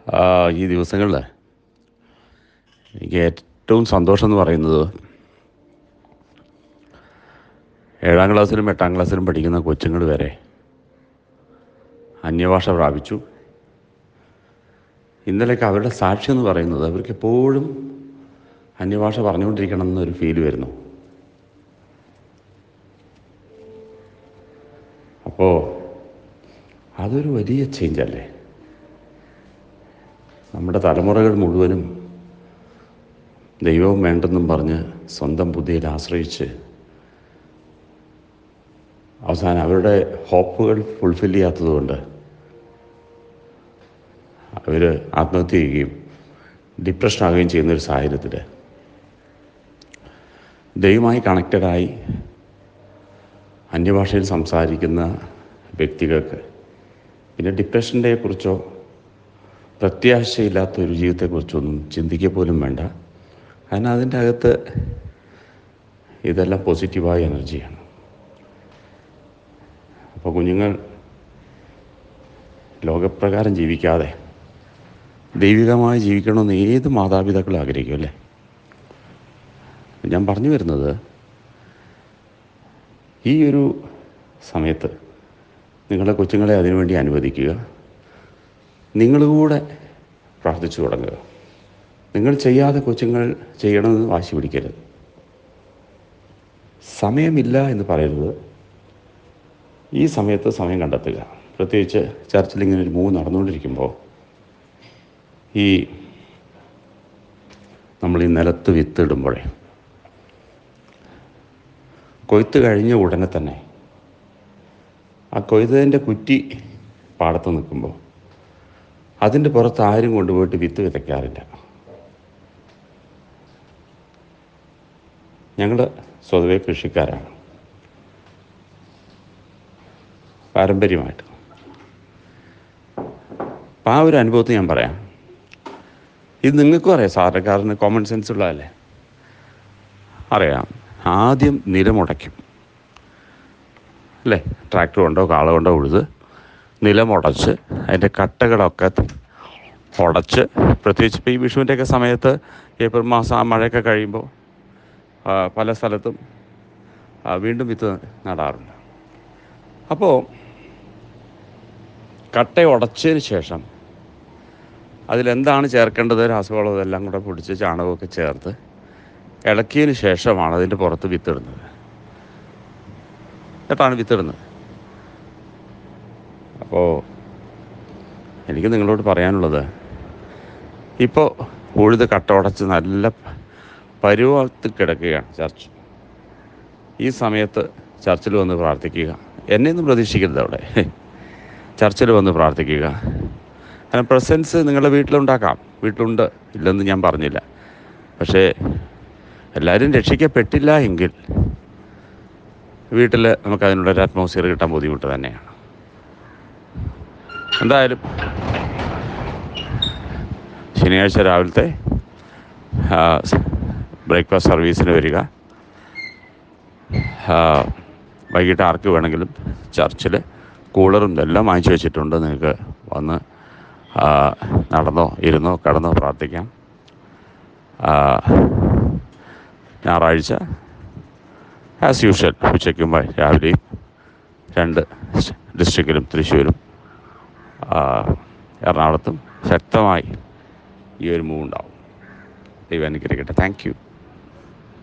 ആ, ഈ ദിവസങ്ങളിൽ എനിക്ക് ഏറ്റവും സന്തോഷം എന്ന് പറയുന്നത് ഏഴാം ക്ലാസ്സിലും എട്ടാം ക്ലാസ്സിലും പഠിക്കുന്ന കൊച്ചുങ്ങൾ വരെ അന്യഭാഷ പ്രാപിച്ചു ഇന്നലെയൊക്കെ അവരുടെ സാക്ഷ്യം എന്ന് പറയുന്നത് അവർക്ക് എപ്പോഴും അന്യഭാഷ പറഞ്ഞുകൊണ്ടിരിക്കണം എന്നൊരു ഫീൽ വരുന്നു അപ്പോൾ അതൊരു വലിയ ചേഞ്ച് അല്ലേ നമ്മുടെ തലമുറകൾ മുഴുവനും ദൈവവും വേണ്ടെന്നും പറഞ്ഞ് സ്വന്തം ബുദ്ധിയിൽ ആശ്രയിച്ച് അവസാനം അവരുടെ ഹോപ്പുകൾ ഫുൾഫിൽ ചെയ്യാത്തതുകൊണ്ട് അവർ ആത്മഹത്യ ചെയ്യുകയും ഡിപ്രഷൻ ആകുകയും ചെയ്യുന്നൊരു സാഹചര്യത്തിൽ ദൈവമായി കണക്റ്റഡായി അന്യഭാഷയിൽ സംസാരിക്കുന്ന വ്യക്തികൾക്ക് പിന്നെ ഡിപ്രഷൻ്റെ കുറിച്ചോ പ്രത്യാശയില്ലാത്ത ഒരു ജീവിതത്തെക്കുറിച്ചൊന്നും ചിന്തിക്കുക പോലും വേണ്ട കാരണം അതിൻ്റെ അകത്ത് ഇതെല്ലാം പോസിറ്റീവായ എനർജിയാണ് അപ്പോൾ കുഞ്ഞുങ്ങൾ ലോകപ്രകാരം ജീവിക്കാതെ ദൈവികമായി ജീവിക്കണമെന്ന് ഏത് മാതാപിതാക്കളും ആഗ്രഹിക്കും അല്ലേ ഞാൻ പറഞ്ഞു വരുന്നത് ഈ ഒരു സമയത്ത് നിങ്ങളുടെ കൊച്ചുങ്ങളെ അതിനുവേണ്ടി അനുവദിക്കുക നിങ്ങൾ കൂടെ പ്രാർത്ഥിച്ചു തുടങ്ങുക നിങ്ങൾ ചെയ്യാതെ കൊച്ചുങ്ങൾ ചെയ്യണമെന്ന് വാശി പിടിക്കരുത് സമയമില്ല എന്ന് പറയരുത് ഈ സമയത്ത് സമയം കണ്ടെത്തുക പ്രത്യേകിച്ച് ചർച്ചിൽ ഇങ്ങനെ ഒരു മൂവ് നടന്നുകൊണ്ടിരിക്കുമ്പോൾ ഈ നമ്മൾ ഈ നിലത്ത് വിത്തിടുമ്പോഴേ കൊയ്ത്ത് കഴിഞ്ഞ ഉടനെ തന്നെ ആ കൊയ്തതിൻ്റെ കുറ്റി പാടത്ത് നിൽക്കുമ്പോൾ അതിൻ്റെ പുറത്ത് ആരും കൊണ്ടുപോയിട്ട് വിത്ത് വിതയ്ക്കാറില്ല ഞങ്ങൾ സ്വതവേ കൃഷിക്കാരാണ് പാരമ്പര്യമായിട്ട് അപ്പം ആ ഒരു അനുഭവത്തിൽ ഞാൻ പറയാം ഇത് നിങ്ങൾക്കും അറിയാം സാധാരണക്കാരന് കോമൺ സെൻസ് ഉള്ളതല്ലേ അറിയാം ആദ്യം നിലമുടയ്ക്കും അല്ലേ ട്രാക്ടർ കൊണ്ടോ കാള കൊണ്ടോ ഉഴുത് നിലമുടച്ച് അതിൻ്റെ കട്ടകളൊക്കെ ഉടച്ച് പ്രത്യേകിച്ച് ഇപ്പോൾ ഈ വിഷുവിൻ്റെയൊക്കെ സമയത്ത് ഏപ്രിൽ മാസം ആ മഴയൊക്കെ കഴിയുമ്പോൾ ആ, പല സ്ഥലത്തും ആ, വീണ്ടും വിത്ത് നടാറുണ്ട് അപ്പോൾ കട്ട ഉടച്ചതിന് ശേഷം അതിലെന്താണ് ചേർക്കേണ്ടത് രാസവളം ഇതെല്ലാം കൂടെ പൊടിച്ച് ചാണകമൊക്കെ ചേർത്ത് ഇളക്കിയതിന് ശേഷമാണ് അതിൻ്റെ പുറത്ത് വിത്തിടുന്നത് എന്നിട്ടാണ് വിത്തിടുന്നത് അപ്പോൾ എനിക്ക് നിങ്ങളോട് പറയാനുള്ളത് ഇപ്പോൾ ഉഴുത് കട്ട ഉടച്ച് നല്ല പരുവത്തിൽ കിടക്കുകയാണ് ചർച്ച് ഈ സമയത്ത് ചർച്ചിൽ വന്ന് പ്രാർത്ഥിക്കുക എന്നെയൊന്നും പ്രതീക്ഷിക്കരുത് അവിടെ ചർച്ചിൽ വന്ന് പ്രാർത്ഥിക്കുക കാരണം പ്രസൻസ് നിങ്ങളുടെ വീട്ടിലുണ്ടാക്കാം വീട്ടിലുണ്ട് ഇല്ലെന്ന് ഞാൻ പറഞ്ഞില്ല പക്ഷേ എല്ലാവരും രക്ഷിക്കപ്പെട്ടില്ല എങ്കിൽ വീട്ടിൽ നമുക്ക് അതിനുള്ളൊരു അറ്റ്മോസ്ഫിയർ കിട്ടാൻ ബുദ്ധിമുട്ട് തന്നെയാണ് എന്തായാലും ശനിയാഴ്ച രാവിലത്തെ ബ്രേക്ക്ഫാസ്റ്റ് സർവീസിന് വരിക ആ, വൈകിട്ട് ആർക്ക് വേണമെങ്കിലും ചർച്ചിൽ കൂളറും എല്ലാം വാങ്ങിച്ചു വെച്ചിട്ടുണ്ട് നിങ്ങൾക്ക് വന്ന് ആ, നടന്നോ ഇരുന്നോ കിടന്നോ പ്രാർത്ഥിക്കാം ആ, ഞായറാഴ്ച ആസ് യൂഷ്വൽ ഉച്ചയ്ക്കും വൈ- രാവിലെയും രണ്ട് ഡിസ്ട്രിക്റ്റിലും തൃശ്ശൂരും ആ, എറണാകുളത്തും ശക്തമായി ഈ ഒരു മൂവ് ഉണ്ടാവും ദൈവം അനുഗ്രഹിക്കട്ടെ താങ്ക് യു